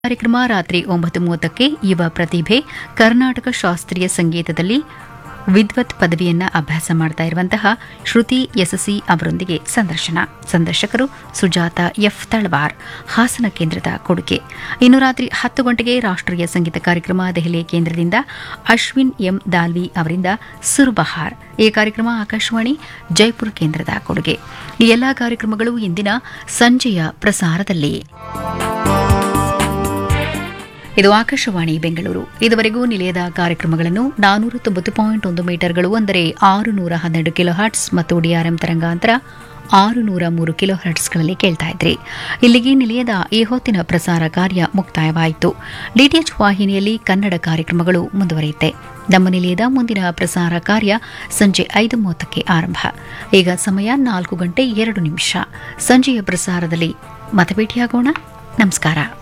ಕಾರ್ಯಕ್ರಮ ರಾತ್ರಿ ಒಂಬತ್ತು ಮೂವತ್ತಕ್ಕೆ ಯುವ ಪ್ರತಿಭೆ ಕರ್ನಾಟಕ ಶಾಸ್ತ್ರೀಯ ಸಂಗೀತದಲ್ಲಿ ವಿದ್ವತ್ ಪದವಿಯನ್ನ ಅಭ್ಯಾಸ ಮಾಡ್ತಾ ಇರುವಂತಹ ಶ್ರುತಿ ಎಸ್ಎಸ್ಸಿ ಅವರೊಂದಿಗೆ ಸಂದರ್ಶನ ಸಂದರ್ಶಕರು ಸುಜಾತ ಎಫ್ ತಳವಾರ್ ಹಾಸನ ಕೇಂದ್ರದ ಕೊಡುಗೆ ಇನ್ನು ರಾತ್ರಿ ಹತ್ತು ಗಂಟೆಗೆ ರಾಷ್ಟ್ರೀಯ ಸಂಗೀತ ಕಾರ್ಯಕ್ರಮ ದೆಹಲಿ ಕೇಂದ್ರದಿಂದ ಅಶ್ವಿನ್ ಎಂ ದಾಲ್ವಿ ಅವರಿಂದ ಸುರ್ಬಹಾರ್ ಈ ಕಾರ್ಯಕ್ರಮ ಆಕಾಶವಾಣಿ ಜೈಪುರ ಕೇಂದ್ರದ ಕೊಡುಗೆ ಈ ಎಲ್ಲಾ ಕಾರ್ಯಕ್ರಮಗಳು ಇಂದಿನ ಸಂಜೆಯ ಪ್ರಸಾರದಲ್ಲಿ ಇದು ಆಕಾಶವಾಣಿ ಬೆಂಗಳೂರು ಇದುವರೆಗೂ ನಿಲಯದ ಕಾರ್ಯಕ್ರಮಗಳನ್ನು ನಾನೂರ ತೊಂಬತ್ತು ಪಾಯಿಂಟ್ ಒಂದು ಮೀಟರ್ಗಳು ಅಂದರೆ ಆರು ನೂರ ಹನ್ನೆರಡು ಕಿಲೋ ಹರ್ಟ್ಸ್ ಮತ್ತು ಡಿಆರ್ಎಂ ತರಂಗಾಂತರ ಆರು ನೂರ ಮೂರು ಕಿಲೋ ಹರ್ಟ್ಸ್ಗಳಲ್ಲಿ ಕೇಳ್ತಾ ಇದ್ರಿ ಇಲ್ಲಿಗೆ ನಿಲಯದ ಈ ಹೊತ್ತಿನ ಪ್ರಸಾರ ಕಾರ್ಯ ಮುಕ್ತಾಯವಾಯಿತು ಡಿಟಿಎಚ್ ವಾಹಿನಿಯಲ್ಲಿ ಕನ್ನಡ ಕಾರ್ಯಕ್ರಮಗಳು ಮುಂದುವರಿಯುತ್ತೆ ನಮ್ಮ ನಿಲಯದ ಮುಂದಿನ ಪ್ರಸಾರ ಕಾರ್ಯ ಸಂಜೆ ಐದು ಮೂವತ್ತಕ್ಕೆ ಆರಂಭ ಈಗ ಸಮಯ ನಾಲ್ಕು ಗಂಟೆ ಎರಡು ನಿಮಿಷ ಸಂಜೆಯ ಪ್ರಸಾರದಲ್ಲಿ ಮತಭೇಟಿಯಾಗೋಣ ನಮಸ್ಕಾರ